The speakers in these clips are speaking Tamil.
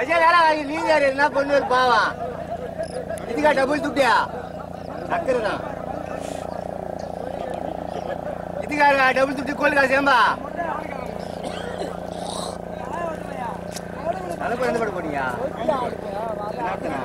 கஜா வேலை வாங்கி நீங்க யாரு என்ன பொண்ணு ஒரு பாவம் இதுக்கா டபுள் துட்டியா சக்கரை தான் இதுக்கா டபுள் துட்டி கோல் காசு ஏம்பா அதை எந்த படம் போனீங்க என்னத்தனா?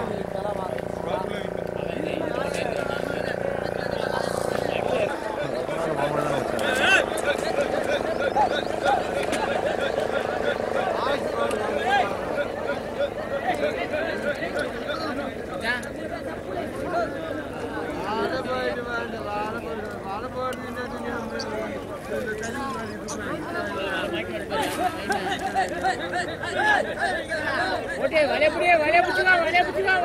ஓட்டே வலைய புடியே வலைய புடிச்சுக்கா வலைய புடிச்சுக்கா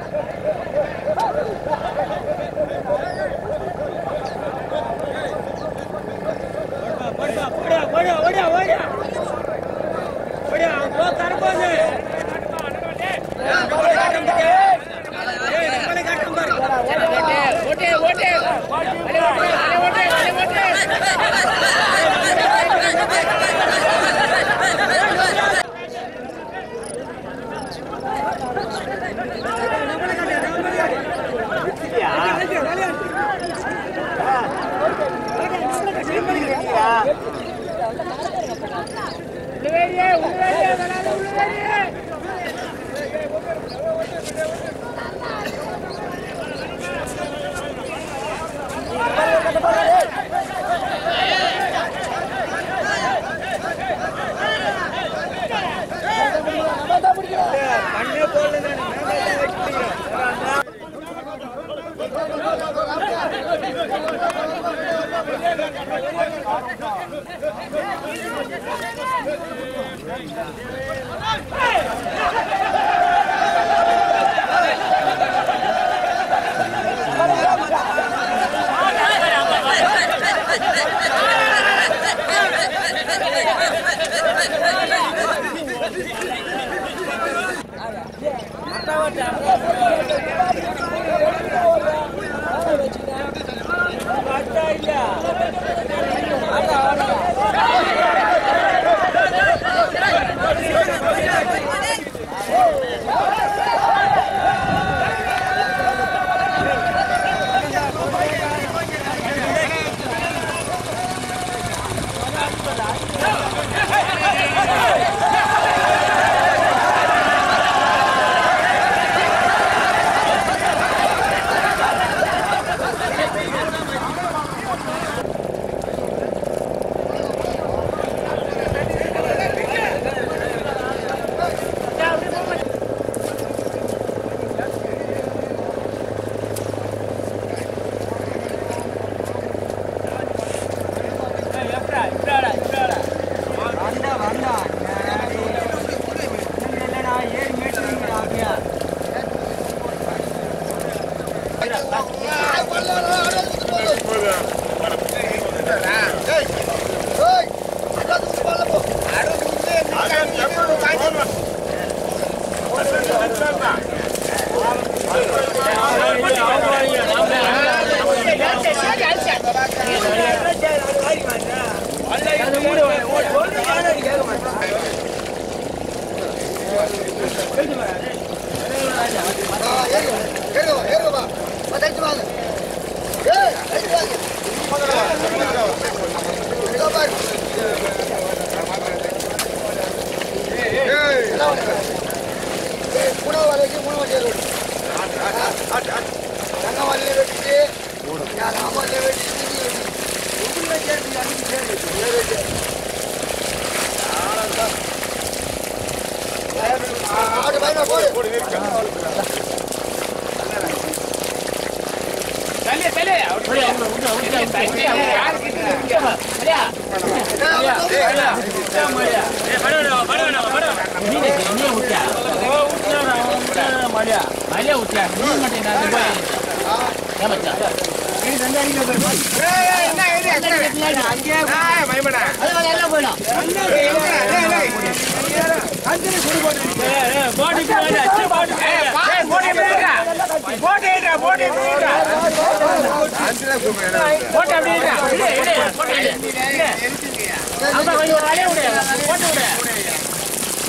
ஓட்டே ஓட்டே வலைய ஓட்டே வலைய ஓட்டே உள்ளவேரியே உள்ளவேரியே வராத உள்ளவேரியே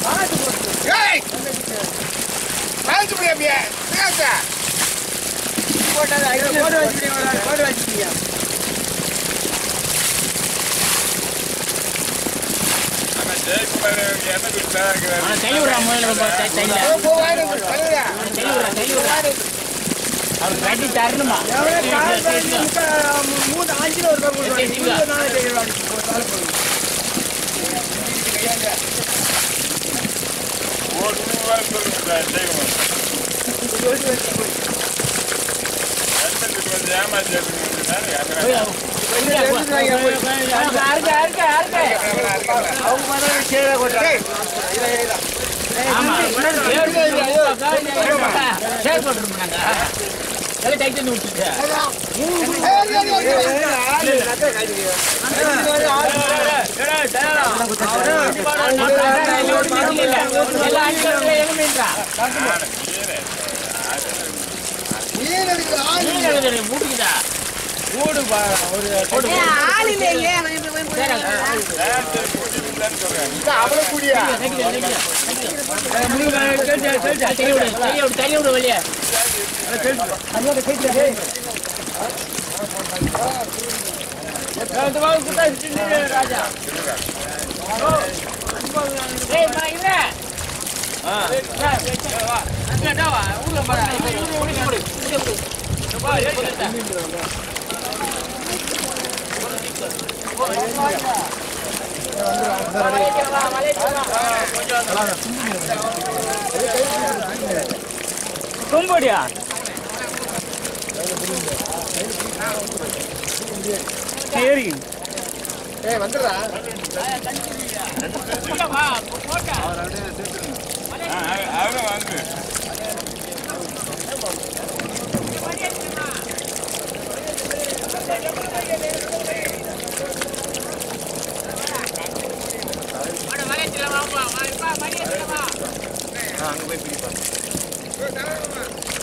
ஏய் காஞ்சு போய் அப்படியே பேச போட்டது அடிச்சு போட்டு வச்சுட்டீங்க போட்டு வச்சுட்டீங்க கை விடுறா முதல்ல தைல போ வாங்க பண்ணுங்க கை விடுறா கை விடுறா அவர் கட்டி தரணுமா மூணு அஞ்சுல ஒரு ரூபாய் கொடுக்குறாங்க. நானே தெரியும். அறுக்க அறுக்க அறுக்க அவங்க பார்த்தா கீழே கொட்டுறாங்க. ஆமா ஷேர் போட்டுருந்தாங்க எல்லாம் டைட் பண்ணி விட்டுட்டு எல்லாம் அடிக்கிறதுல எங்க மீன்றா மூட்டுக்குதா மூடு போட்டு அவ்வளவு கூடியா தனி விடு வெளியே ராஜா ஏய் மா இவர ஊர்ல பாரு கும்படியா சரி ஏய் வந்துடுறா அங்க போய் பிடிப்பா